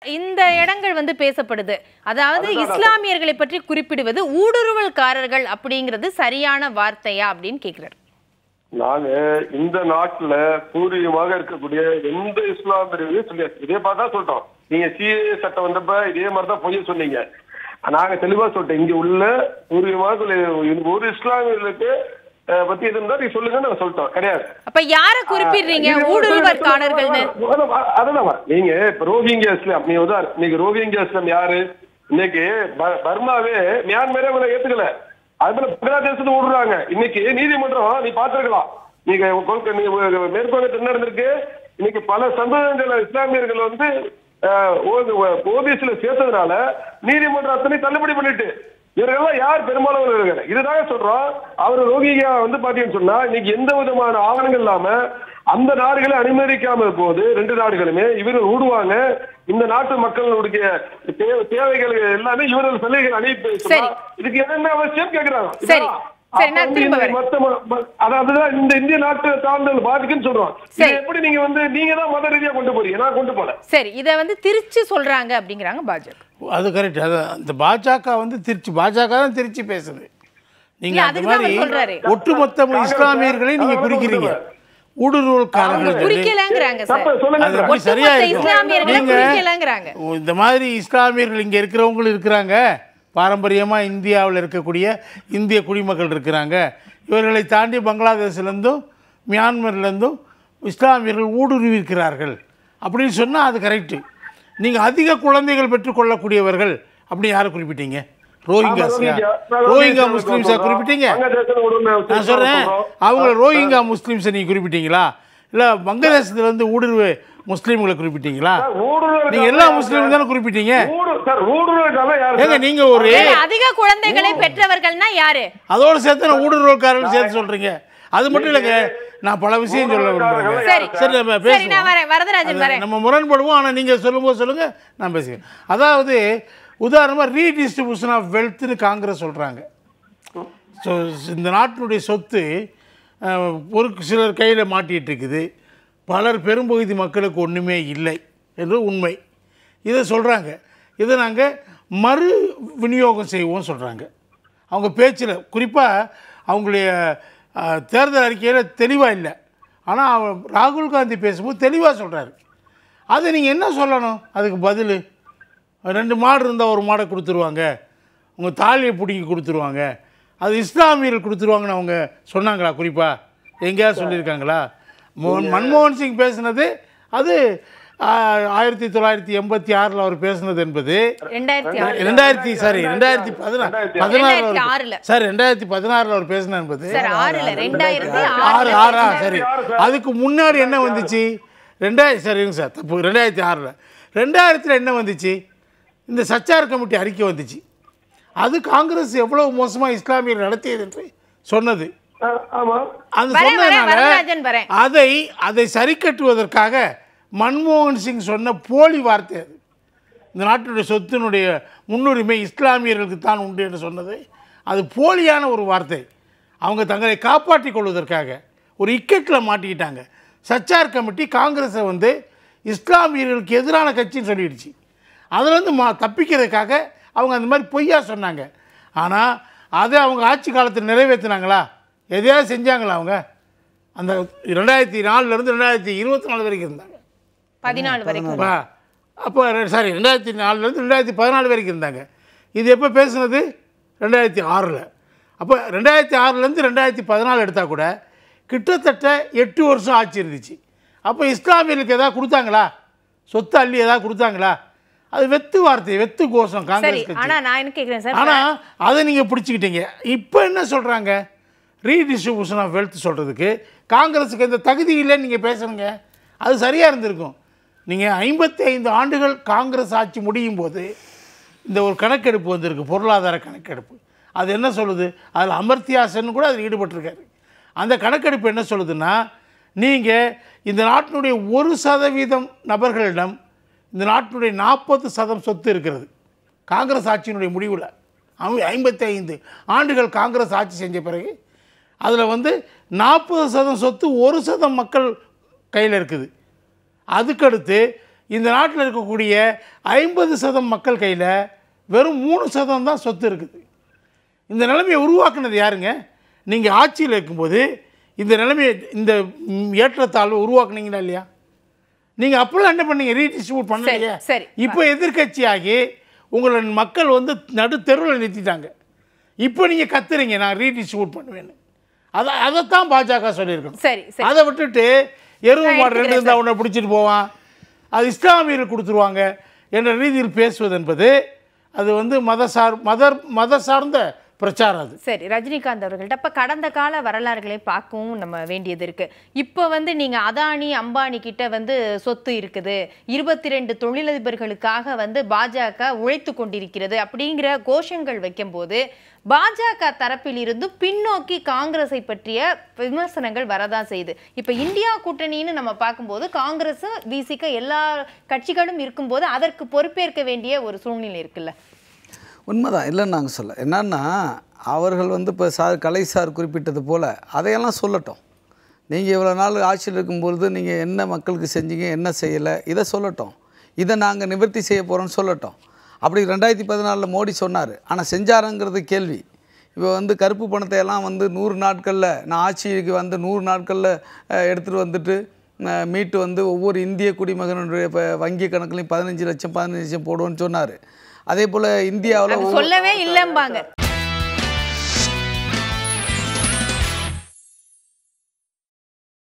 இந்த இடங்கள் வந்து பேசப்படுது அதாவது இஸ்லாமியர்களை பற்றி குறிப்பிடுவது ஊடுருவல்காரர்கள் அப்படிங்கிறது சரியான வார்த்தையா அப்படின்னு கேக்குறாரு நாங்க இந்த நாட்டுல பூர்வீகமாக இருக்கக்கூடிய எந்த இஸ்லாமியர்களையும் சொல்லியாச்சு இதே மாதிரி தான் சொல்றோம் நீங்க சிஏ சட்டம் வந்தப்ப இதே மாதிரி தான் பொய்ய சொன்னீங்க நாங்க தெளிவா சொல்லிட்டோம் இங்க உள்ள பூர்வீகமாக உள்ள ஒரு இஸ்லாமியர்களுக்கு அஹ், பத்தி இது இருந்தா நீங்க சொல்லுங்க நாங்க சொல்லிட்டோம் கிடையாது அப்ப யார குறிப்பிடுறீங்க நீங்க ஊடுருவற்காரர்கள்னு அதான் அதான் நீங்க இப்ப ரோஹிங்கியா இஸ்லாம் நீங்க உதாரணம் இன்னைக்கு ரோஹிங்கியா இஸ்லாம் யாரு இன்னைக்கு ப- பர்மாவே மியான்மரே உங்களை ஏத்துக்கல அதுல பங்களாதேசத்து விடுறாங்க இன்னைக்கு நீதிமன்றம் நீ பாத்துருக்கலாம் நீங்க கொல்க- நீ மேற்கொண்டு என்ன இருந்திருக்கு இன்னைக்கு பல சமூகங்கள் இஸ்லாமியர்கள் வந்து ஓபிஎஸ்ல சேர்த்ததுனால நீதிமன்றம் அத்தனை தள்ளுபடி பண்ணிட்டு இவர்களெல்லாம் யார் பெரும்பாலானவர்கள் இதுதாங்க சொல்றோம் அவர் ரோஹிங்கியா வந்து பாத்தீங்கன்னு சொன்னா இன்னைக்கு எந்த விதமான ஆவணங்கள் இல்லாம அந்த நாடுகளை அனுமதிக்காம போது ரெண்டு நாடுகளுமே இவர்கள் ஊடுவாங்க இந்த நாட்டு மக்களுடைய தே- தேவைகள் எல்லாமே இவர்கள் சலுகைகள் அனுப்பி சரி. இதுக்கு என்ன அவசியம் கேக்குறாங்க சரி. இதுதான். சரி, நான் அப்ப வந்து திரும்ப இந்த வரேன். மொத்த ம- ம- அதாவதுதான் இந்த இந்திய நாட்டு சார்ந்தல் பாதிக்குன்னு சொல்றோம் இதை சரி. எப்படி நீங்க வந்து நீங்க தான் மத ரீதியா கொண்டு போறீங்க நான் கொண்டு போல சரி இத வந்து திருச்சி சொல்றாங்க அப்படிங்கிறாங்க பாஜக அது கரெக்ட் அது அந்த பாஜக வந்து திருச்சி பாஜக தான் திருச்சி பேசுது நீங்க இல்ல, அந்த அதுக்கு தான் மாதிரி அவர் சொல்றாரு. ஒட்டுமொத்த இஸ்லாமியர்களை நீங்க அதான் குறிக்கிறீங்க சொல்றேன். ஊடுருவல்காரர்கள் சொல்லி குறிக்கலங்கிறாங்க சார் தப்பு சொல்லுங்க அது சார். அப்படி சரியா ஒட்டுமொத்த இருக்கும் இஸ்லாமியர்களை நீங்க குறிக்கலங்கிறாங்க இந்த மாதிரி இஸ்லாமியர்கள் இங்க இருக்கிறவங்களும் இருக்கிறாங்க பாரம்பரியமா இந்தியாவில் இருக்கக்கூடிய இந்திய குடிமக்கள் இருக்கிறாங்க இவர்களை தாண்டி பங்களாதேஷ்லேருந்தும் மியான்மர்லேருந்தும் இஸ்லாமியர்கள் ஊடுருவி இருக்கிறார்கள் அப்படின்னு சொன்னால் அது கரெக்டு நீங்கள் அதிக குழந்தைகள் பெற்றுக்கொள்ளக்கூடியவர்கள் அப்படி யாரை குறிப்பிட்டீங்க ரோஹிங்காஸியா ரோஹிங்கா முஸ்லீம்ஸை குறிப்பிட்டீங்க நான் சொல்கிறேன் அவங்க ரோஹிங்கா முஸ்லீம்ஸை நீங்கள் குறிப்பிட்டீங்களா இல்லை வங்கதேசத்துலேருந்து ஊடுருவு முஸ்லீம்களை குறிப்பிட்டீங்களா நீங்கள் எல்லா முஸ்லீமும் தானே குறிப்பிட்டீங்க ஏங்க நீங்கள் ஒரு ஏங்க, அதிக குழந்தைகளை பெற்றவர்கள்னா யாரு அதோட சேர்த்து நான் ஊடுருவல்காரர்கள் சேர்த்து சொல்கிறீங்க அது மட்டும் இல்லைங்க நான் பல விஷயம் சொல்ல விரும்புகிறேங்க சரி சரி நம்ம சரி பேசுவோம் நான் வரேன் வரதராஜன் அது வரேன் நம்ம முரண்படுவோம் ஆனால் நீங்கள் சொல்லும்போது சொல்லுங்கள் நான் பேசுகிறேன் அதாவது உதாரணமாக ரீடிஸ்ட்ரிபியூஷன் ஆஃப் வெல்த்னு காங்கிரஸ் சொல்கிறாங்க ஸோ இந்த நாட்டினுடைய சொத்து அஹ், ஒரு சிலர் கையில் மாட்டிகிட்டு இருக்குது பலர் பெரும்பகுதி மக்களுக்கு ஒன்றுமே இல்லை என்று உண்மை இதை சொல்கிறாங்க இதை நாங்கள் மறு விநியோகம் செய்வோம் சொல்கிறாங்க அவங்க பேச்சில் குறிப்பாக அவங்களுடைய அஹ், தேர்தல் அறிக்கையில் தெளிவாக இல்லை ஆனால் அவர் ராகுல் காந்தி பேசும்போது தெளிவாக சொல்கிறாரு அதை நீங்கள் என்ன சொல்லணும் அதுக்கு பதில் ரெண்டு மாடு இருந்தால் ஒரு மாடை கொடுத்துருவாங்க உங்கள் தாலியை பிடிங்கி கொடுத்துருவாங்க அது இஸ்லாமியர்கள் கொடுத்துருவாங்கன்னு அவங்க சொன்னாங்களா குறிப்பாக எங்கேயாவது சொல்லியிருக்காங்களா மோகன் மன்மோகன் சிங் பேசுனது அது ஆஹ், ஆயிரத்தி தொள்ளாயிரத்தி எண்பத்தி ஆறில் அவர் பேசுனது என்பது ரெண்டாயிரத்தி ஆறு ரெண்டாயிரத்தி சாரி ரெண்டாயிரத்தி பதினாறு பதினாறில் ரெண்டாயிரத்தி அவர் ஆறுல. சார் ரெண்டாயிரத்தி பதினாறில் அவர் பேசின என்பது சார் ஆறுல ரெண்டாயிரத்தி ஆறு ஆறுல ஆறா சரி அதுக்கு முன்னாடி என்ன வந்துச்சு ரெண்டாயிரம் சரிங்க சார் தப்பு ரெண்டாயிரத்தி ஆறில் ரெண்டாயிரத்தில் என்ன வந்துச்சு இந்த சச்சார் கமிட்டி அறிக்கை வந்துச்சு அது காங்கிரஸ் எவ்வளவு மோசமாக இஸ்லாமியர் நடத்தியது என்று சொன்னது ஆமா அது வரேன், வரேன், வரதராஜன் சொன்னதுனால வரேன். அதை அதை சரி கட்டுவதற்காக மன்மோகன் சிங் சொன்ன போலி வார்த்தை அது இந்த நாட்டுடைய சொத்தினுடைய முன்னுரிமை இஸ்லாமியர்களுக்கு தான் உண்டு என்று சொன்னது அது போலியான ஒரு வார்த்தை அவங்க தங்களை காப்பாற்றிக் கொள்வதற்காக ஒரு இக்கட்டில் மாட்டிக்கிட்டாங்க சச்சார் கமிட்டி காங்கிரஸை வந்து இஸ்லாமியர்களுக்கு எதிரான கட்சின்னு சொல்லிடுச்சு அதுலேருந்து மா தப்பிக்கிறதுக்காக அவங்க அந்த மாதிரி பொய்யா சொன்னாங்க ஆனால் அதை அவங்க ஆட்சி காலத்தில் நிறைவேற்றினாங்களா எதையாவது செஞ்சாங்களா அவங்க அந்த ரெண்டாயிரத்தி நாலுலேருந்து ரெண்டாயிரத்தி இருபத்தி நாலு வரைக்கும் இருந்தாங்க பதினாலு வரைக்கும் அப்பா அப்போ சாரி ரெண்டாயிரத்தி நாலுலேருந்து ரெண்டாயிரத்தி பதினாலு வரைக்கும் இருந்தாங்க இது எப்போ பேசுனது ரெண்டாயிரத்தி ஆறில் அப்போ ரெண்டாயிரத்தி ஆறுலேருந்து ரெண்டாயிரத்தி பதினாலு எடுத்தால் கூட கிட்டத்தட்ட எட்டு வருஷம் ஆட்சி இருந்துச்சு அப்போ இஸ்லாமியர்களுக்கு எதாவது கொடுத்தாங்களா சொத்து அள்ளி எதாவது கொடுத்தாங்களா அது வெத்து வார்த்தை வெத்து கோஷம் சரி காங்கிரஸ் கட்சி ஆனா நான் என்ன கேக்குறேன் சார் ஆனால் அதை நீங்கள் பிடிச்சிக்கிட்டீங்க இப்போ என்ன சொல்கிறாங்க ரீடிஸ்ட்ரிபியூஷன் ஆஃப் வெல்த் சொல்கிறதுக்கு காங்கிரஸுக்கு எந்த தகுதி இல்லைன்னு நீங்கள் பேசுறீங்க அது சரியாக இருந்திருக்கும் நீங்கள் ஐம்பத்தி ஐந்து ஆண்டுகள் காங்கிரஸ் ஆட்சி முடியும் போது இந்த ஒரு கணக்கெடுப்பு வந்திருக்கு பொருளாதார கணக்கெடுப்பு அது என்ன சொல்லுது அதில் அமர்த்தியா சென் கூட அதில் ஈடுபட்டிருக்காரு அந்த கணக்கெடுப்பு என்ன சொல்லுதுன்னா நீங்கள் இந்த நாட்டினுடைய ஒரு சதவீதம் நபர்களிடம் இந்த நாட்டினுடைய நாற்பது சதம் சொத்து இருக்கிறது காங்கிரஸ் ஆட்சியினுடைய முடிவில் ஐம்பத்தி ஐந்து ஆண்டுகள் காங்கிரஸ் ஆட்சி செஞ்ச பிறகு அதில் வந்து நாற்பது சதம் சொத்து ஒரு சதம் மக்கள் கையில் இருக்குது அதுக்கடுத்து இந்த நாட்டில் இருக்கக்கூடிய ஐம்பது சதம் மக்கள் கையில் வெறும் மூணு சதம் தான் சொத்து இருக்குது இந்த நிலைமையை உருவாக்குனது யாருங்க நீங்கள் ஆட்சியில் இருக்கும்போது இந்த நிலைமையை இந்த ம், ஏற்றத்தாழ்வு உருவாக்குனீங்களா இல்லையா நீங்கள் அப்போல்லாம் என்ன பண்ணீங்க ரீடிஸ்ட்ரிபியூட் பண்ணலையே சரி. இப்போ எதிர்க்கட்சியாகி உங்களை மக்கள் வந்து நடு தெருவில் நிறுத்திட்டாங்க இப்போ நீங்கள் கத்துறீங்க நான் ரீடிஸ்ட்ரிபியூட் பண்ணுவேன்னு அதை அதைத்தான் பாஜக சொல்லியிருக்கணும் சரி சரி அதை விட்டுட்டு எருவு நான் மாடு ரெண்டு எடுத்துக்கிறேன் இருந்தால் உன்னை பிடிச்சிட்டு போவான் அது இஸ்லாமியர்கள் கொடுத்துருவாங்க என்ற ரீதியில் பேசுவது என்பது அது வந்து மத சார் மத மத சார்ந்த பிரச்சாரம் அது சரி ரஜினிகாந்த் அவர்கள்ட்ட அப்ப கடந்த கால வரலாறுகளை பார்க்கவும் நம்ம வேண்டியது இருக்கு இப்போ வந்து நீங்க அதானி அம்பானி கிட்ட வந்து சொத்து இருக்குது இருபத்தி ரெண்டு தொழிலதிபர்களுக்காக வந்து பாஜக உழைத்து கொண்டிருக்கிறது அப்படிங்கிற கோஷங்கள் வைக்கும்போது பாஜக தரப்பில் இருந்து பின்னோக்கி காங்கிரஸை பற்றிய விமர்சனங்கள் வரதான் செய்யுது இப்ப இந்தியா கூட்டணின்னு நம்ம பார்க்கும்போது காங்கிரஸ் விசிக எல்லா கட்சிகளும் இருக்கும்போது அதற்கு பொறுப்பேற்க வேண்டிய ஒரு சூழ்நிலை இருக்குல்ல உண்மைதான் இல்லைன்னு நாங்கள் சொல்ல என்னன்னா அவர்கள் வந்து இப்போ சார் கலை சார் குறிப்பிட்டது போல் அதையெல்லாம் சொல்லட்டும் நீங்கள் இவ்வளோ நாள் ஆட்சியில் இருக்கும்பொழுது நீங்கள் என்ன மக்களுக்கு செஞ்சீங்க என்ன செய்யலை இதை சொல்லட்டும் இதை நாங்கள் நிவர்த்தி செய்ய போகிறோம்னு சொல்லட்டும் அப்படி ரெண்டாயிரத்தி பதினாலில் மோடி சொன்னார் ஆனால் செஞ்சாருங்கிறது கேள்வி இப்போ வந்து கருப்பு பணத்தை எல்லாம் வந்து நூறு நாட்களில் நான் ஆட்சிக்கு வந்து நூறு நாட்களில் எடுத்துகிட்டு வந்துட்டு அஹ், மீட்டு வந்து ஒவ்வொரு இந்திய குடிமகனுடைய இப்போ வங்கி கணக்குலையும் பதினஞ்சு லட்சம் பதினஞ்சு லட்சம் போடுவோன்னு சொன்னார் அதே போல் இந்தியாவில் அது சொல்லவே இல்லம்பாங்க